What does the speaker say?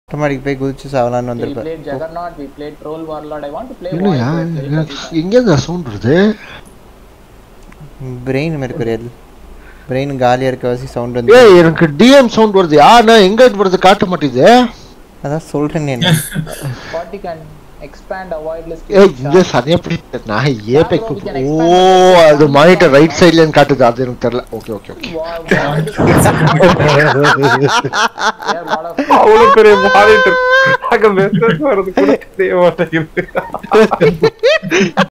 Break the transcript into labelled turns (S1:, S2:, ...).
S1: Automatic போய் குதிச்சு சாவலான்னு
S2: We
S1: வந்திருப்பேன்
S2: played Juggernaut, we played Troll Warlord. I want to play
S3: இல்லையா
S2: Void Blade very fast.
S3: எங்கேருந்து சவுண்ட் வருது
S1: பிரெயின் மெர்க்குரியல் பிரெயின் காலியாக இருக்கவாசி சவுண்ட் வந்து
S3: ஏய் எனக்கு டிஎம் சவுண்ட் வருது யாருன்னா எங்க இருந்து வருது காட்ட மாட்டேங்குது
S1: அதான் சொல்கிறேன் என்ன
S2: Party can expand avoidless
S3: ஏய்
S2: killing
S3: இந்த
S2: charge.
S3: சரி எப்படி நான் ஏபெக்
S2: Bro, we can
S3: oh
S2: expand the-
S3: அது மானிட்டர் ரைட் சைடுல காட்டுது அது எனக்கு தெரியல okay okay okay
S2: Wow, Void is- There are a lot of
S4: அவ்வளவு பெரிய மானிட்டர் அங்க மெசேஜ் வரது கூட தெரிய மாட்டேங்குது